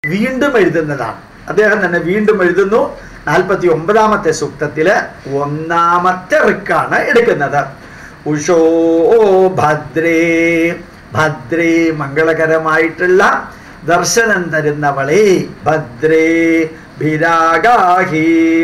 വീണ്ടും എഴുതുന്നതാണ് അദ്ദേഹം തന്നെ വീണ്ടും എഴുതുന്നു നാൽപ്പത്തി ഒമ്പതാമത്തെ സൂക്തത്തില് ഒന്നാമത്തെ റിക്കാണ് എടുക്കുന്നത് ഉഷോ ഭദ്രേ ഭദ്രേ മംഗളകരമായിട്ടുള്ള ദർശനം തരുന്നവളെ ഭദ്രേ ഭിരാഗാഹി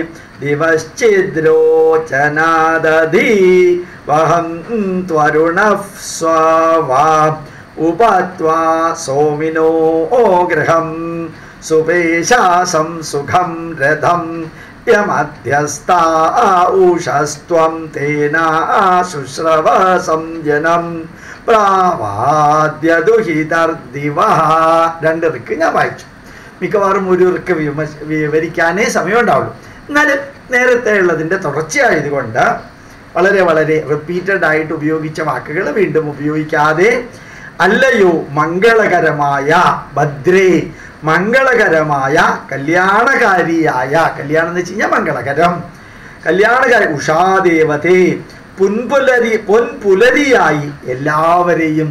ദിവശ്ചിദ്രോചനാദധി വഹം ത്വരുണ സ്വാവാ ഉപത്വാ സോമിനോ ഗൃഹം സുപേശാസം സുഖം രഥം യമധ്യസ്ഥാ ഊഷസ്ത്വം തേനാ ശുശ്രവ സംജനം പ്രാവാദ്യദുഹിതർദിവ രണ്ട് റിക്ക് ഞാൻ വായിച്ചു മിക്കവാറും ഒരു റിക്ക് വിമർശ വിവരിക്കാനേ സമയമുണ്ടാവുള്ളൂ എന്നാലും നേരത്തെ ഉള്ളതിൻ്റെ തുടർച്ചയായതുകൊണ്ട് വളരെ വളരെ റിപ്പീറ്റഡ് ആയിട്ട് ഉപയോഗിച്ച വാക്കുകൾ വീണ്ടും ഉപയോഗിക്കാതെ അല്ലയോ മംഗളകരമായ ഭദ്രേ മംഗളകരമായ കല്യാണകാരിയായ കല്യാണം എന്ന് വെച്ച് കഴിഞ്ഞാൽ മംഗളകരം കല്യാണകാരി ഉഷാദേവതേ പുൻപുലരി പൊൻപുലരിയായി എല്ലാവരെയും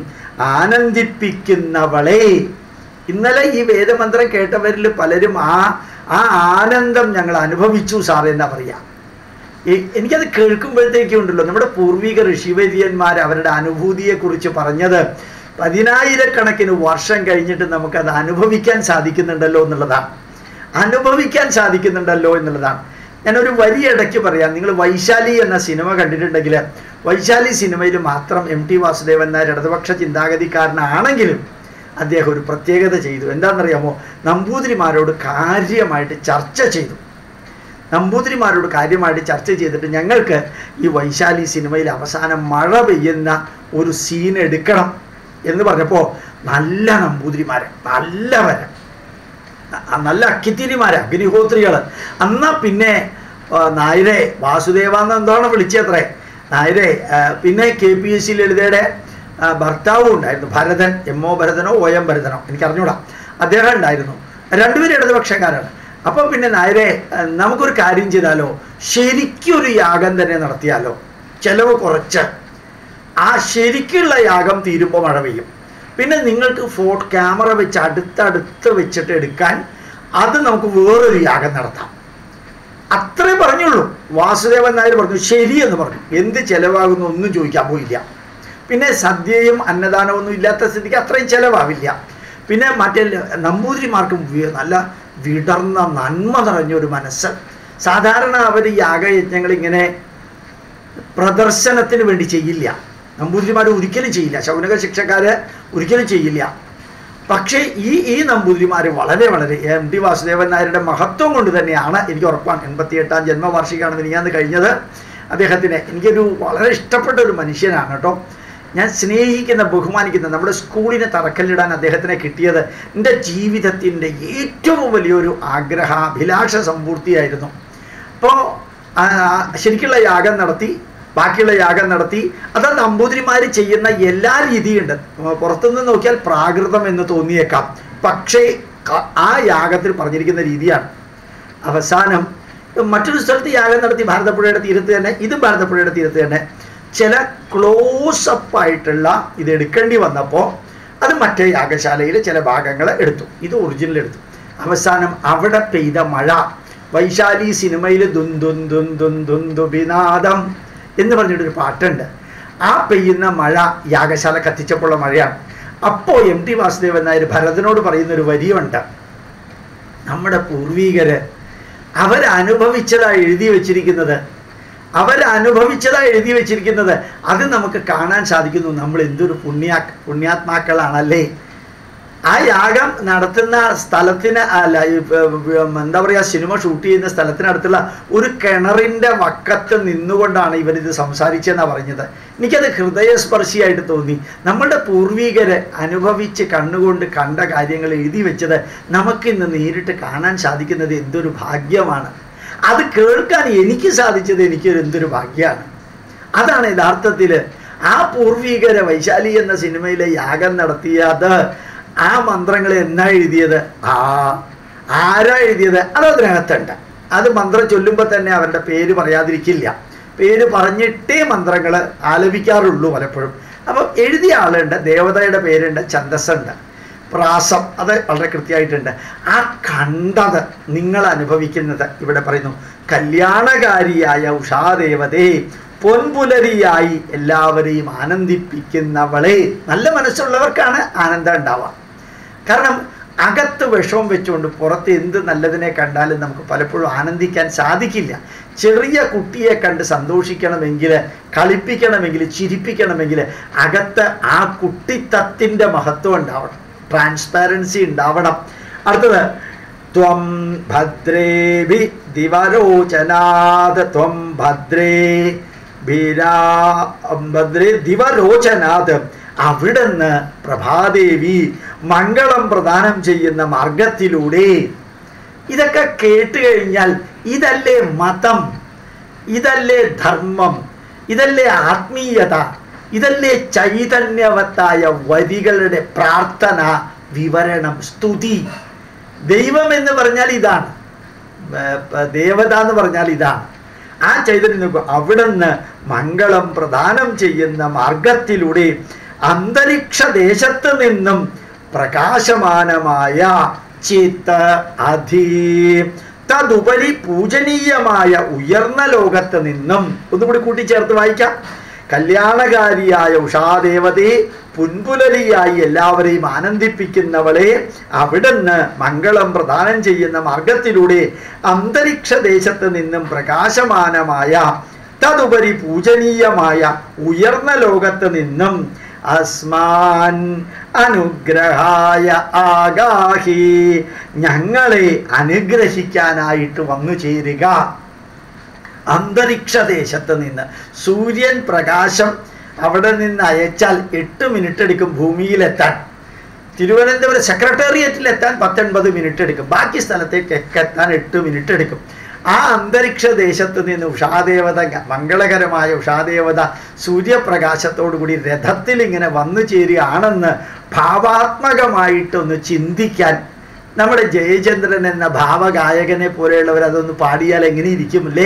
ആനന്ദിപ്പിക്കുന്നവളെ ഇന്നലെ ഈ വേദമന്ത്രം കേട്ടവരിൽ പലരും ആ ആ ആനന്ദം ഞങ്ങൾ അനുഭവിച്ചു സാർ എന്നാ പറയാ എ- എനിക്കത് കേൾക്കുമ്പോഴത്തേക്കും ഉണ്ടല്ലോ നമ്മുടെ പൂർവിക ഋഷിവര്യന്മാർ അവരുടെ അനുഭൂതിയെക്കുറിച്ച് പറഞ്ഞത് പതിനായിരക്കണക്കിന് വർഷം കഴിഞ്ഞിട്ട് നമുക്കത് അനുഭവിക്കാൻ സാധിക്കുന്നുണ്ടല്ലോ എന്നുള്ളതാണ് അനുഭവിക്കാൻ സാധിക്കുന്നുണ്ടല്ലോ എന്നുള്ളതാണ് ഞാനൊരു വരി ഇടയ്ക്ക് പറയാം നിങ്ങൾ വൈശാലി എന്ന സിനിമ കണ്ടിട്ടുണ്ടെങ്കിൽ വൈശാലി സിനിമയിൽ മാത്രം എം ടി വാസുദേവൻ നായർ ഇടതുപക്ഷ ചിന്താഗതിക്കാരനാണെങ്കിലും അദ്ദേഹം ഒരു പ്രത്യേകത ചെയ്തു എന്താണെന്നറിയാമോ നമ്പൂതിരിമാരോട് കാര്യമായിട്ട് ചർച്ച ചെയ്തു നമ്പൂതിരിമാരോട് കാര്യമായിട്ട് ചർച്ച ചെയ്തിട്ട് ഞങ്ങൾക്ക് ഈ വൈശാലി സിനിമയിൽ അവസാനം മഴ പെയ്യുന്ന ഒരു സീൻ എടുക്കണം എന്ന് പറഞ്ഞപ്പോൾ നല്ല നമ്പൂതിരിമാരെ നല്ലവരെ ന- നല്ല അക്കിത്തിരിമാരെ അഗ്നിഹോത്രികൾ എന്നാ പിന്നെ ആ, നായരെ വാസുദേവ എന്ന് എന്താണ് വിളിച്ചത്രേ നായരെ ആ, പിന്നെ കെ പി എസ് സി ലളിതയുടെ ആ, ഭർത്താവും ഉണ്ടായിരുന്നു ഭരതൻ എം ഒ ഭരതനോ ഒ എം ഭരതനോ എനിക്ക് അറിഞ്ഞൂടാ അദ്ദേഹം ഉണ്ടായിരുന്നു രണ്ടുപേരും ഇടതുപക്ഷക്കാരാണ് അപ്പോൾ പിന്നെ നായരെ ആ, നമുക്കൊരു കാര്യം ചെയ്താലോ ശരിക്കും ഒരു യാഗം തന്നെ നടത്തിയാലോ ചെലവ് കുറച്ച് ആ ശരിക്കുള്ള യാഗം തീരുമ്പോൾ മഴ പെയ്യും പിന്നെ നിങ്ങൾക്ക് ഫോട്ടോ ക്യാമറ വെച്ച് അടുത്തടുത്ത് വെച്ചിട്ട് എടുക്കാൻ അത് നമുക്ക് വേറൊരു യാഗം നടത്താം അത്രേ പറഞ്ഞുള്ളൂ വാസുദേവൻ നായർ പറഞ്ഞു ശരി എന്ന് പറഞ്ഞു എന്ത് ചെലവാകുന്നു ഒന്നും ചോദിക്കാൻ പോയില്ല പിന്നെ സദ്യയും അന്നദാനവും ഒന്നും ഇല്ലാത്ത സ്ഥിതിക്ക് അത്രയും ചെലവാവില്ല പിന്നെ മറ്റേ നമ്പൂതിരിമാർക്കും വി- നല്ല വിടർന്ന നന്മ നിറഞ്ഞൊരു മനസ്സ് സാധാരണ അവർ യാഗയജ്ഞങ്ങൾ ഇങ്ങനെ പ്രദർശനത്തിന് വേണ്ടി ചെയ്യില്ല നമ്പൂതിരിമാർ ഒരിക്കലും ചെയ്യില്ല ശൗനക ശിക്ഷക്കാര് ഒരിക്കലും ചെയ്യില്ല പക്ഷേ ഈ ഈ നമ്പൂതിരിമാർ വളരെ വളരെ എം ടി വാസുദേവൻ നായരുടെ മഹത്വം കൊണ്ട് തന്നെയാണ് എനിക്ക് ഉറപ്പാണ് എൺപത്തിയെട്ടാം ജന്മവാർഷികമാണ് മിനിയാന്ന് കഴിഞ്ഞത് അദ്ദേഹത്തിന് എനിക്കൊരു വളരെ ഇഷ്ടപ്പെട്ട ഒരു മനുഷ്യനാണ് കേട്ടോ ഞാൻ സ്നേഹിക്കുന്ന ബഹുമാനിക്കുന്ന നമ്മുടെ സ്കൂളിനെ തറക്കല്ലിടാൻ അദ്ദേഹത്തിനെ കിട്ടിയത് എൻ്റെ ജീവിതത്തിൻ്റെ ഏറ്റവും വലിയൊരു ആഗ്രഹാഭിലാഷ സമ്പൂർത്തിയായിരുന്നു അപ്പോൾ ശരിക്കുള്ള യാഗം നടത്തി ബാക്കിയുള്ള യാഗം നടത്തി അത് നമ്പൂതിരിമാർ ചെയ്യുന്ന എല്ലാ രീതിയുണ്ട് പുറത്തുനിന്ന് നോക്കിയാൽ പ്രാകൃതം എന്ന് തോന്നിയേക്കാം പക്ഷേ ക- ആ യാഗത്തിൽ പറഞ്ഞിരിക്കുന്ന രീതിയാണ് അവസാനം മറ്റൊരു സ്ഥലത്ത് യാഗം നടത്തി ഭാരതപ്പുഴയുടെ തീരത്ത് തന്നെ ഇതും ഭാരതപ്പുഴയുടെ തീരത്ത് തന്നെ ചില ക്ലോസപ്പ് ആയിട്ടുള്ള ഇത് എടുക്കേണ്ടി വന്നപ്പോൾ അത് മറ്റേ യാഗശാലയിൽ ചില ഭാഗങ്ങൾ എടുത്തു ഇത് ഒറിജിനൽ എടുത്തു അവസാനം അവിടെ പെയ്ത മഴ വൈശാലി സിനിമയിൽ ദുൻ ദുൻ ദുൻ ദുൻ ദുൻ ദുബിനാദം എന്ന് പറഞ്ഞിട്ടൊരു പാട്ടുണ്ട് ആ പെയ്യുന്ന മഴ യാഗശാല കത്തിച്ചപ്പോഴുള്ള മഴയാണ് അപ്പോൾ എം ടി വാസുദേവൻ നായർ ഭരതനോട് പറയുന്ന ഒരു വരിയുണ്ട് നമ്മുടെ പൂർവീകര് അവരനുഭവിച്ചതാ എഴുതി വെച്ചിരിക്കുന്നത് അവരനുഭവിച്ചതാ എഴുതി വെച്ചിരിക്കുന്നത് അത് നമുക്ക് കാണാൻ സാധിക്കുന്നു നമ്മൾ എന്തൊരു പുണ്യാ പുണ്യാത്മാക്കളാണല്ലേ ആ യാഗം നടത്തുന്ന സ്ഥലത്തിന് അല്ല ഈ പ- പ- എന്താ പറയുക സിനിമ ഷൂട്ട് ചെയ്യുന്ന സ്ഥലത്തിനടുത്തുള്ള ഒരു കിണറിൻ്റെ വക്കത്ത് നിന്നുകൊണ്ടാണ് ഇവരിത് സംസാരിച്ചതെന്നാണ് പറഞ്ഞത് എനിക്കത് ഹൃദയസ്പർശിയായിട്ട് തോന്നി നമ്മളുടെ പൂർവികര് അനുഭവിച്ച് കണ്ണുകൊണ്ട് കണ്ട കാര്യങ്ങൾ എഴുതി വെച്ചത് നമുക്കിന്ന് നേരിട്ട് കാണാൻ സാധിക്കുന്നത് എന്തൊരു ഭാഗ്യമാണ് അത് കേൾക്കാൻ എനിക്ക് സാധിച്ചത് എനിക്കൊരു എന്തൊരു ഭാഗ്യമാണ് അതാണ് യഥാർത്ഥത്തിൽ ആ പൂർവീകര വൈശാലി എന്ന സിനിമയിലെ യാഗം നടത്തിയത് ആ മന്ത്രങ്ങൾ എന്നാ എഴുതിയത് ആ ആരാ എഴുതിയത് അത് അതിനകത്തുണ്ട് അത് മന്ത്രം ചൊല്ലുമ്പോൾ തന്നെ അവരുടെ പേര് പറയാതിരിക്കില്ല പേര് പറഞ്ഞിട്ടേ മന്ത്രങ്ങൾ ആലപിക്കാറുള്ളൂ പലപ്പോഴും അപ്പം എഴുതിയ ആളുണ്ട് ദേവതയുടെ പേരുണ്ട് ഛന്ദസ്സുണ്ട് പ്രാസം അത് വളരെ കൃത്യമായിട്ടുണ്ട് ആ കണ്ടത് നിങ്ങൾ അനുഭവിക്കുന്നത് ഇവിടെ പറയുന്നു കല്യാണകാരിയായ ഉഷാദേവതേ പൊൻപുലരിയായി എല്ലാവരെയും ആനന്ദിപ്പിക്കുന്നവളെ നല്ല മനസ്സുള്ളവർക്കാണ് ആനന്ദം ഉണ്ടാവുക കാരണം അകത്ത് വിഷവും വെച്ചുകൊണ്ട് പുറത്ത് എന്ത് നല്ലതിനെ കണ്ടാലും നമുക്ക് പലപ്പോഴും ആനന്ദിക്കാൻ സാധിക്കില്ല ചെറിയ കുട്ടിയെ കണ്ട് സന്തോഷിക്കണമെങ്കിൽ കളിപ്പിക്കണമെങ്കിൽ ചിരിപ്പിക്കണമെങ്കിൽ അകത്ത് ആ കുട്ടിത്തത്തിൻ്റെ മഹത്വം ഉണ്ടാവണം ട്രാൻസ്പാരൻസി ഉണ്ടാവണം അടുത്തത് ത്വം ഭദ്രേഭി ദിവരോചനാത് ത്വം ഭദ്രേ ഭീരാ ഭദ്രേ ദിവരോചനാത് അവിടുന്ന് പ്രഭാദേവി മംഗളം പ്രദാനം ചെയ്യുന്ന മാർഗത്തിലൂടെ ഇതൊക്കെ കേട്ട് കഴിഞ്ഞാൽ ഇതല്ലേ മതം ഇതല്ലേ ധർമ്മം ഇതല്ലേ ആത്മീയത ഇതല്ലേ ചൈതന്യവത്തായ വരികളുടെ പ്രാർത്ഥന വിവരണം സ്തുതി ദൈവം എന്ന് പറഞ്ഞാൽ ഇതാണ് ഏർ പ- ദേവത എന്ന് പറഞ്ഞാൽ ഇതാണ് ആ ചൈതന്യം നോക്കൂ അവിടുന്ന് മംഗളം പ്രദാനം ചെയ്യുന്ന മാർഗത്തിലൂടെ അന്തരീക്ഷ ദേശത്ത് നിന്നും പ്രകാശമാനമായ ചിത്ത് അധീ തതുപരി പൂജനീയമായ ഉയർന്ന ലോകത്ത് നിന്നും ഒന്നുകൂടി കൂട്ടിച്ചേർത്ത് വായിക്കാം കല്യാണകാരിയായ ഉഷാദേവതയെ പുൻപുലരിയായി എല്ലാവരെയും ആനന്ദിപ്പിക്കുന്നവളെ അവിടുന്ന് മംഗളം പ്രദാനം ചെയ്യുന്ന മാർഗത്തിലൂടെ അന്തരീക്ഷ ദേശത്ത് നിന്നും പ്രകാശമാനമായ തതുപരി പൂജനീയമായ ഉയർന്ന ലോകത്ത് നിന്നും അസ്മാൻ അനുഗ്രഹായ ആഗാഹി ഞങ്ങളെ അനുഗ്രഹിക്കാനായിട്ട് വന്നു ചേരുക അന്തരീക്ഷ ദേശത്ത് നിന്ന് സൂര്യൻ പ്രകാശം അവിടെ നിന്ന് അയച്ചാൽ എട്ട് മിനിറ്റ് എടുക്കും ഭൂമിയിലെത്താൻ തിരുവനന്തപുരം സെക്രട്ടേറിയറ്റിൽ എത്താൻ പത്തൊൻപത് മിനിറ്റ് എടുക്കും ബാക്കി സ്ഥലത്തേക്കൊക്കെ എത്താൻ എട്ട് മിനിറ്റ് എടുക്കും ആ അന്തരീക്ഷ ദേശത്ത് നിന്ന് ഉഷാദേവത മംഗളകരമായ ഉഷാദേവത സൂര്യപ്രകാശത്തോടു കൂടി രഥത്തിൽ ഇങ്ങനെ വന്നു ചേരുകയാണെന്ന് ഭാവാത്മകമായിട്ടൊന്ന് ചിന്തിക്കാൻ നമ്മുടെ ജയചന്ദ്രൻ എന്ന ഭാവഗായകനെ പോലെയുള്ളവർ അതൊന്ന് പാടിയാൽ എങ്ങനെ ഇരിക്കുമല്ലേ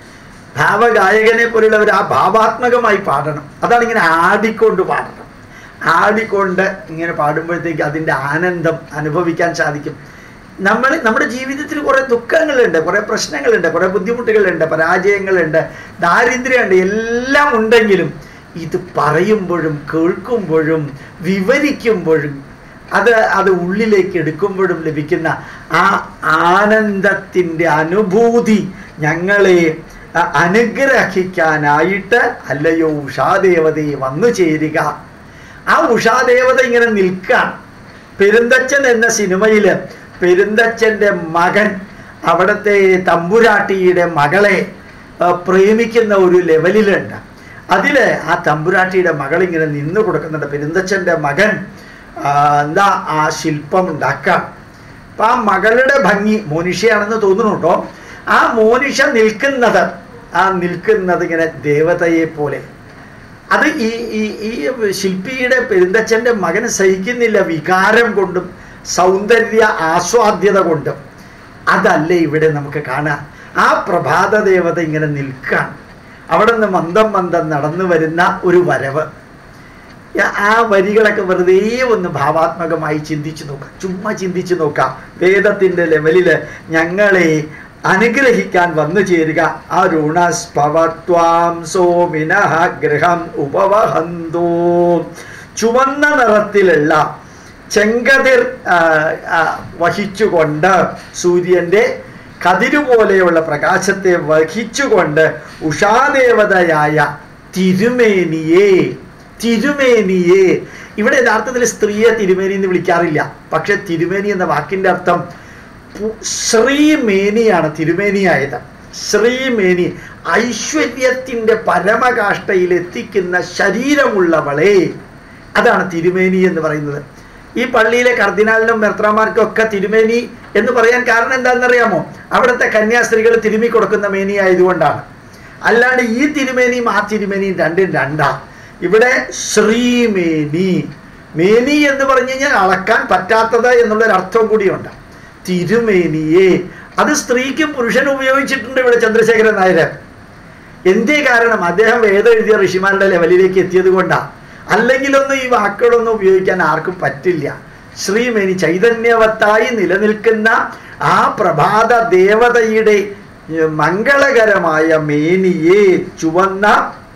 ഭാവഗായകനെ പോലെയുള്ളവർ ആ ഭാവാത്മകമായി പാടണം അതാണ് ഇങ്ങനെ ആടിക്കൊണ്ട് പാടണം ആടിക്കൊണ്ട് ഇങ്ങനെ പാടുമ്പോഴത്തേക്ക് അതിൻ്റെ ആനന്ദം അനുഭവിക്കാൻ സാധിക്കും നമ്മൾ നമ്മുടെ ജീവിതത്തിൽ കുറേ ദുഃഖങ്ങളുണ്ട് കുറേ പ്രശ്നങ്ങളുണ്ട് കുറേ ബുദ്ധിമുട്ടുകളുണ്ട് പരാജയങ്ങളുണ്ട് ദാരിദ്ര്യമുണ്ട് എല്ലാം ഉണ്ടെങ്കിലും ഇത് പറയുമ്പോഴും കേൾക്കുമ്പോഴും വിവരിക്കുമ്പോഴും അത് അത് ഉള്ളിലേക്ക് എടുക്കുമ്പോഴും ലഭിക്കുന്ന ആ ആനന്ദത്തിൻ്റെ അനുഭൂതി ഞങ്ങളെ അ- അനുഗ്രഹിക്കാനായിട്ട് അല്ലയോ ഉഷാദേവതയെ വന്നു ചേരുക ആ ഉഷാദേവത ഇങ്ങനെ നിൽക്കാൻ പെരുന്തച്ചൻ എന്ന സിനിമയിൽ പെരുന്തച്ചൻ്റെ മകൻ അവിടുത്തെ തമ്പുരാട്ടിയുടെ മകളെ ആ, പ്രേമിക്കുന്ന ഒരു ലെവലിലുണ്ട് അതിൽ ആ തമ്പുരാട്ടിയുടെ മകൾ ഇങ്ങനെ നിന്ന് കൊടുക്കുന്നുണ്ട് പെരുന്തച്ചൻ്റെ മകൻ ആ, എന്താ ആ ശില്പം ഉണ്ടാക്കാം അപ്പം ആ മകളുടെ ഭംഗി മോനിഷയാണെന്ന് തോന്നുന്നു കേട്ടോ ആ മോനിഷ നിൽക്കുന്നത് ആ നിൽക്കുന്നത് ഇങ്ങനെ ദേവതയെ പോലെ അത് ഈ ഈ ഈ ശില്പിയുടെ പെരുന്തച്ഛൻ്റെ മകന് സഹിക്കുന്നില്ല വികാരം കൊണ്ടും സൗന്ദര്യ ആസ്വാദ്യത കൊണ്ടും അതല്ലേ ഇവിടെ നമുക്ക് കാണാം ആ പ്രഭാത ദേവത ഇങ്ങനെ നിൽക്കാൻ അവിടെ നിന്ന് മന്ദം മന്ദം നടന്നു വരുന്ന ഒരു വരവ് യ- ആ വരികളൊക്കെ വെറുതെ ഒന്ന് ഭാവാത്മകമായി ചിന്തിച്ചു നോക്കാം ചുമ്മാ ചിന്തിച്ചു നോക്കാം വേദത്തിൻ്റെ ലെവലിൽ ഞങ്ങളെ അനുഗ്രഹിക്കാൻ വന്നു ചേരുക അരുണസ്പവത്വാം സോമിനഃ ഗൃഹം ഉപവഹന്തോ ചുവന്ന നിറത്തിലുള്ള ചെങ്കതിർ ആ, ആ, വഹിച്ചുകൊണ്ട് സൂര്യൻ്റെ കതിരുപോലെയുള്ള പ്രകാശത്തെ വഹിച്ചുകൊണ്ട് ഉഷാദേവതയായ തിരുമേനിയെ തിരുമേനിയെ ഇവിടെ യഥാർത്ഥത്തിൽ സ്ത്രീയെ തിരുമേനി എന്ന് വിളിക്കാറില്ല പക്ഷെ തിരുമേനി എന്ന വാക്കിൻ്റെ അർത്ഥം പു- ശ്രീമേനിയാണ് തിരുമേനിയായത് ശ്രീമേനി ഐശ്വര്യത്തിൻ്റെ പരമകാഷ്ഠയിൽ എത്തിക്കുന്ന ശരീരമുള്ളവളെ അതാണ് തിരുമേനി എന്ന് പറയുന്നത് ഈ പള്ളിയിലെ കർദിനാളിനും മെത്രാമാർക്കും ഒക്കെ തിരുമേനി എന്ന് പറയാൻ കാരണം എന്താണെന്നറിയാമോ അവിടുത്തെ കന്യാസ്ത്രീകൾ തിരുമി കൊടുക്കുന്ന മേനി ആയതുകൊണ്ടാണ് അല്ലാണ്ട് ഈ തിരുമേനിയും ആ തിരുമേനിയും രണ്ടും രണ്ടാ ഇവിടെ ശ്രീമേനി മേനി എന്ന് പറഞ്ഞു കഴിഞ്ഞാൽ അളക്കാൻ പറ്റാത്തത് എന്നുള്ളൊരു അർത്ഥം കൂടിയുണ്ട് തിരുമേനിയെ അത് സ്ത്രീക്കും പുരുഷനും ഉപയോഗിച്ചിട്ടുണ്ട് ഇവിടെ ചന്ദ്രശേഖരൻ നായർ എന്തേ കാരണം അദ്ദേഹം വേദം എഴുതിയ ഋഷിമാരുടെ ലെവലിലേക്ക് എത്തിയത് കൊണ്ടാണ് അല്ലെങ്കിലൊന്നും ഈ വാക്കുകളൊന്നും ഉപയോഗിക്കാൻ ആർക്കും പറ്റില്ല ശ്രീമേനി ചൈതന്യവത്തായി നിലനിൽക്കുന്ന ആ പ്രഭാത ദേവതയുടെ ഏർ, മംഗളകരമായ മേനിയെ ചുവന്ന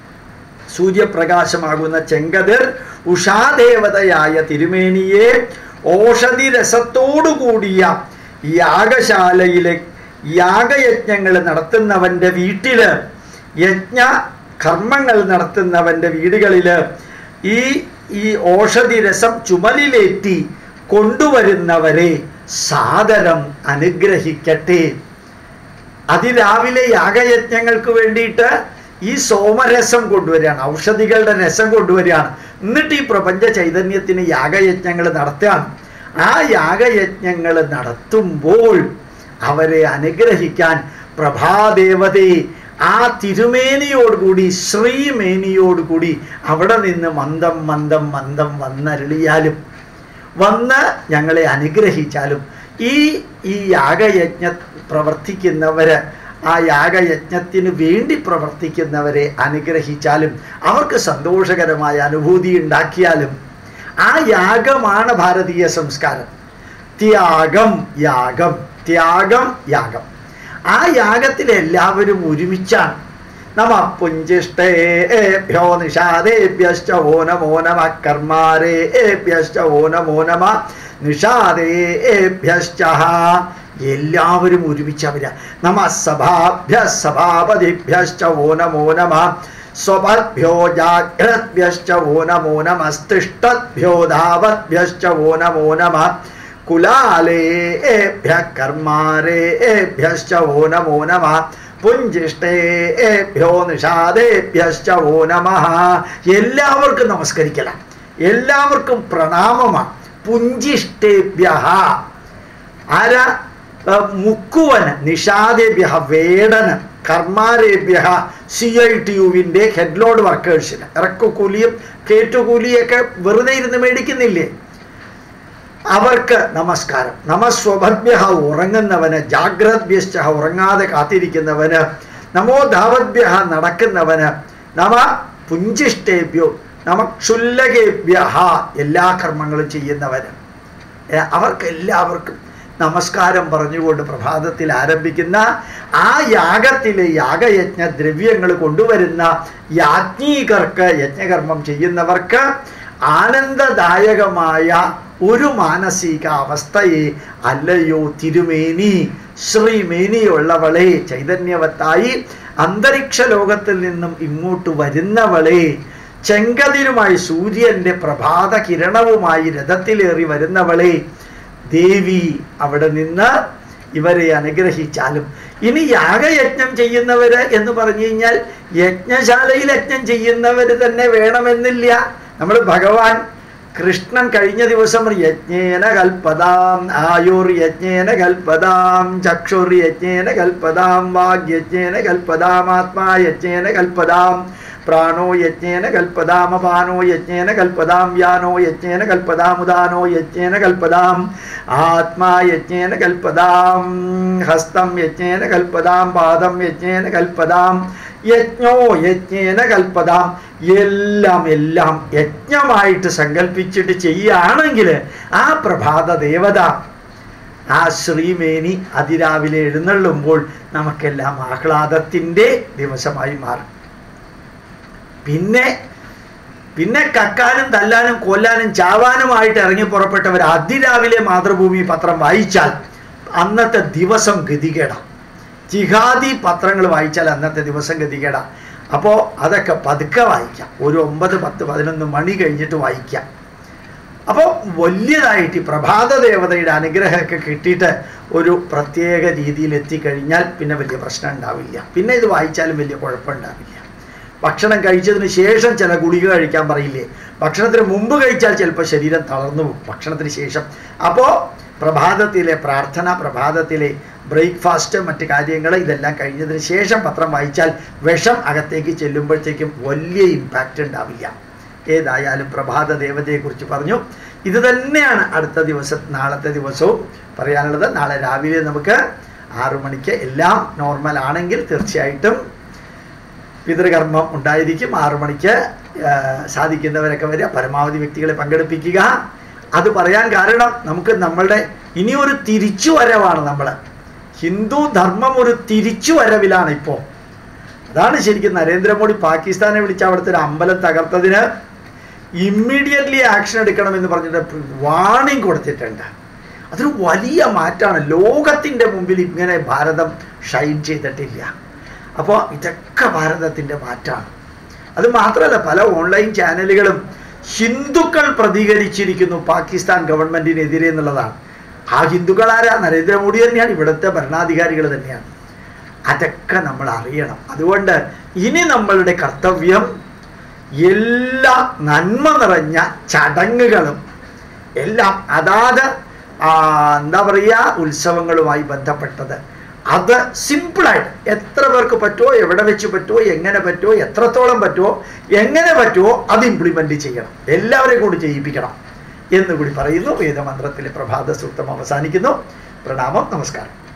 സൂര്യപ്രകാശമാകുന്ന ചെങ്കതിർ ഉഷാദേവതയായ തിരുമേനിയെ ഓഷധി രസത്തോടുകൂടിയ യാഗശാലയിലെ യാഗയജ്ഞങ്ങൾ നടത്തുന്നവന്റെ വീട്ടില് യജ്ഞ കർമ്മങ്ങൾ നടത്തുന്നവന്റെ വീടുകളില് ഈ ഈ ഓഷധി രസം ചുമലിലേറ്റി കൊണ്ടുവരുന്നവരെ സാദരം അനുഗ്രഹിക്കട്ടെ അതിരാവിലെ യാഗയജ്ഞങ്ങൾക്ക് വേണ്ടിയിട്ട് ഈ സോമരസം കൊണ്ടുവരികയാണ് ഔഷധികളുടെ രസം കൊണ്ടുവരികയാണ് എന്നിട്ട് ഈ പ്രപഞ്ച ചൈതന്യത്തിന് യാഗയജ്ഞങ്ങൾ നടത്തുകയാണ് ആ യാഗയജ്ഞങ്ങൾ നടത്തുമ്പോൾ അവരെ അനുഗ്രഹിക്കാൻ പ്രഭാദേവതയെ ആ തിരുമേനിയോടുകൂടി ശ്രീമേനിയോടുകൂടി അവിടെ നിന്ന് മന്ദം മന്ദം മന്ദം വന്നരുളിയാലും വന്ന് ഞങ്ങളെ അനുഗ്രഹിച്ചാലും ഈ ഈ യാഗയജ്ഞ പ്രവർത്തിക്കുന്നവര് ആ യാഗയജ്ഞത്തിന് വേണ്ടി പ്രവർത്തിക്കുന്നവരെ അനുഗ്രഹിച്ചാലും അവർക്ക് സന്തോഷകരമായ അനുഭൂതി ഉണ്ടാക്കിയാലും ആ യാഗമാണ് ഭാരതീയ സംസ്കാരം ത്യാഗം യാഗം ത്യാഗം യാഗം ആ യാഗത്തിൽ എല്ലാവരും ഒരുമിച്ചാണ് നമ പുഞ്ചിഷ്ടേഭ്യോ നിഷാദേഭ്യശ്ച ഓ നമോ നമ കർമാരേഭ്യശ്ച ഓ നമോ നമ നിഷാദേഭ്യശ്ച എല്ലാവരും ഒരുമിച്ച് അവര് നമ സഭാഭ്യ സഭാപതിഭ്യശ്ച ഓ നമോ നമ സ്വപദ്ഭ്യോ ജാഗ്രദ്ഭ്യശ്ച ഓ നമോ നമസ്തിഷ്ടദ്ഭ്യോ ധാവദ്ഭ്യശ്ച ഓ നമോ നമ കുലാലേഭ്യ കർമാരേഭ്യശ്ച ഓ നമോ നമ പുഞ്ചിഷ്ടേഭ്യോ നിഷാദേഭ്യശ്ച ഓ നമ എല്ലാവർക്കും നമസ്കരിക്കലാണ് എല്ലാവർക്കും പ്രണാമമാണ് പുഞ്ചിഷ്ടേഭ്യ ആരാ ആ, മുക്കുവന് നിഷാദേഭ്യ വേടന് കർമാരേഭ്യ സി ഐ ടി യുവിൻ്റെ ഹെഡ്ലോഡ് വർക്കേഴ്സിന് ഇറക്കുകൂലിയും കയറ്റുകൂലിയൊക്കെ വെറുതെ ഇരുന്ന് മേടിക്കുന്നില്ലേ അവർക്ക് നമസ്കാരം നമസ്വഭദ്ഭ്യ ഉറങ്ങുന്നവന് ജാഗ്രദ്ഭ്യശ്ച ഉറങ്ങാതെ കാത്തിരിക്കുന്നവന് നമോ ധാവദ്ഭ്യ നടക്കുന്നവന് നമ പുഞ്ചിഷ്ടേഭ്യോ നമ ക്ഷുല്ലകേഭ്യ എല്ലാ കർമ്മങ്ങളും ചെയ്യുന്നവന് ഏ, അവർക്ക് എല്ലാവർക്കും നമസ്കാരം പറഞ്ഞുകൊണ്ട് പ്രഭാതത്തിൽ ആരംഭിക്കുന്ന ആ യാഗത്തിലെ യാഗയജ്ഞ ദ്രവ്യങ്ങൾ കൊണ്ടുവരുന്ന യാജ്ഞികർക്ക് യജ്ഞകർമ്മം ചെയ്യുന്നവർക്ക് ആനന്ദദായകമായ ഒരു മാനസിക അവസ്ഥയെ അല്ലയോ തിരുമേനി ശ്രീമേനിയുള്ളവളെ ചൈതന്യവത്തായി അന്തരീക്ഷ ലോകത്തിൽ നിന്നും ഇങ്ങോട്ട് വരുന്നവളെ ചെങ്കതിരുമായി സൂര്യന്റെ പ്രഭാത കിരണവുമായി രഥത്തിലേറി വരുന്നവളെ ദേവി അവിടെ നിന്ന് ഇവരെ അനുഗ്രഹിച്ചാലും ഇനി യാഗയജ്ഞം ചെയ്യുന്നവര് എന്ന് പറഞ്ഞു കഴിഞ്ഞാൽ യജ്ഞശാലയിൽ യജ്ഞം ചെയ്യുന്നവര് തന്നെ വേണമെന്നില്ല നമ്മൾ ഭഗവാൻ കൃഷ്ണൻ കഴിഞ്ഞ ദിവസം യജ്ഞേന കൽപ്പതാം ആയുർ യജ്ഞേന കൽപ്പതാം ചക്ഷുർ യജ്ഞേന കൽപ്പതാം വാഗ്യജ്ഞേന കൽപ്പതാം ആത്മാ യജ്ഞേന കൽപ്പതാം പ്രാണോ യജ്ഞേന കൽപ്പതാം അപാനോ യജ്ഞേന കൽപ്പതാം വ്യാനോ യജ്ഞേന കൽപ്പതാം ഉദാനോ യജ്ഞേന കൽപ്പതാം ആത്മാ യജ്ഞേന കൽപ്പതാം ഹസ്തം യജ്ഞേന കൽപ്പതാം പാദം യജ്ഞേന കൽപ്പതാം യജ്ഞോ യജ്ഞേന കൽപ്പതാം എല്ലാം എല്ലാം യജ്ഞമായിട്ട് സങ്കല്പിച്ചിട്ട് ചെയ്യുകയാണെങ്കിൽ ആ പ്രഭാത ദേവത ആ ശ്രീമേനി അതിരാവിലെ എഴുന്നള്ളുമ്പോൾ നമുക്കെല്ലാം ആഹ്ലാദത്തിൻ്റെ ദിവസമായി മാറും പിന്നെ പിന്നെ കക്കാനും തല്ലാനും കൊല്ലാനും ചാവാനുമായിട്ട് ഇറങ്ങി പുറപ്പെട്ടവർ അതിരാവിലെ മാതൃഭൂമി പത്രം വായിച്ചാൽ അന്നത്തെ ദിവസം ഗതികേടാം ജിഹാദി പത്രങ്ങൾ വായിച്ചാൽ അന്നത്തെ ദിവസം ഗതികേടാം അപ്പോൾ അതൊക്കെ പതുക്കെ വായിക്കാം ഒരു ഒമ്പത് പത്ത് പതിനൊന്ന് മണി കഴിഞ്ഞിട്ട് വായിക്കാം അപ്പോൾ വലിയതായിട്ട് ഈ പ്രഭാത ദേവതയുടെ അനുഗ്രഹമൊക്കെ കിട്ടിയിട്ട് ഒരു പ്രത്യേക രീതിയിൽ എത്തിക്കഴിഞ്ഞാൽ പിന്നെ വലിയ പ്രശ്നം ഉണ്ടാവില്ല പിന്നെ ഇത് വായിച്ചാലും വലിയ കുഴപ്പമുണ്ടാവില്ല ഭക്ഷണം കഴിച്ചതിന് ശേഷം ചില ഗുളിക കഴിക്കാൻ പറയില്ലേ ഭക്ഷണത്തിന് മുമ്പ് കഴിച്ചാൽ ചിലപ്പോൾ ശരീരം തളർന്നു പോകും ഭക്ഷണത്തിന് ശേഷം അപ്പോൾ പ്രഭാതത്തിലെ പ്രാർത്ഥന പ്രഭാതത്തിലെ ബ്രേക്ക്ഫാസ്റ്റ് മറ്റ് കാര്യങ്ങൾ ഇതെല്ലാം കഴിഞ്ഞതിന് ശേഷം പത്രം വായിച്ചാൽ വിഷം അകത്തേക്ക് ചെല്ലുമ്പോഴത്തേക്കും വലിയ ഇമ്പാക്റ്റ് ഉണ്ടാവില്ല ഏതായാലും പ്രഭാത ദേവതയെക്കുറിച്ച് പറഞ്ഞു ഇത് തന്നെയാണ് അടുത്ത ദിവസം നാളത്തെ ദിവസവും പറയാനുള്ളത് നാളെ രാവിലെ നമുക്ക് ആറു മണിക്ക് എല്ലാം നോർമൽ ആണെങ്കിൽ തീർച്ചയായിട്ടും പിതൃകർമ്മം ഉണ്ടായിരിക്കും ആറു മണിക്ക് ആ, സാധിക്കുന്നവരൊക്കെ വരിക പരമാവധി വ്യക്തികളെ പങ്കെടുപ്പിക്കുക അത് പറയാൻ കാരണം നമുക്ക് നമ്മളുടെ ഇനി ഒരു തിരിച്ചു വരവാണ് നമ്മൾ ഹിന്ദു ധർമ്മം ഒരു തിരിച്ചു വരവിലാണ് ഇപ്പോൾ അതാണ് ശരിക്കും നരേന്ദ്രമോദി പാകിസ്ഥാനെ വിളിച്ച് അവിടുത്തെ ഒരു അമ്പലം തകർത്തതിന് ഇമ്മീഡിയറ്റ്ലി ആക്ഷൻ എടുക്കണമെന്ന് പറഞ്ഞിട്ട് വാണിംഗ് കൊടുത്തിട്ടുണ്ട് അതൊരു വലിയ മാറ്റമാണ് ലോകത്തിൻ്റെ മുമ്പിൽ ഇങ്ങനെ ഭാരതം ഷൈൻ ചെയ്തിട്ടില്ല അപ്പോൾ ഇതൊക്കെ ഭാരതത്തിൻ്റെ മാറ്റമാണ് അത് മാത്രമല്ല പല ഓൺലൈൻ ചാനലുകളും ഹിന്ദുക്കൾ പ്രതികരിച്ചിരിക്കുന്നു പാകിസ്ഥാൻ ഗവൺമെൻറ്റിനെതിരെ എന്നുള്ളതാണ് ആ ഹിന്ദുക്കൾ ആരാ നരേന്ദ്രമോദി തന്നെയാണ് ഇവിടുത്തെ ഭരണാധികാരികൾ തന്നെയാണ് അതൊക്കെ നമ്മൾ അറിയണം അതുകൊണ്ട് ഇനി നമ്മളുടെ കർത്തവ്യം എല്ലാ നന്മ നിറഞ്ഞ ചടങ്ങുകളും എല്ലാം അതാത് ആ, എന്താ പറയുക ഉത്സവങ്ങളുമായി ബന്ധപ്പെട്ടത് അത് സിമ്പിളായിട്ട് എത്ര പേർക്ക് പറ്റുമോ എവിടെ വെച്ച് പറ്റുമോ എങ്ങനെ പറ്റുമോ എത്രത്തോളം പറ്റുമോ എങ്ങനെ പറ്റുമോ അത് ഇംപ്ലിമെൻ്റ് ചെയ്യണം എല്ലാവരെയും കൊണ്ട് ചെയ്യിപ്പിക്കണം എന്ന് കൂടി പറയുന്നു വേദമന്ത്രത്തിലെ പ്രഭാത സൂക്തം അവസാനിക്കുന്നു പ്രണാമം നമസ്കാരം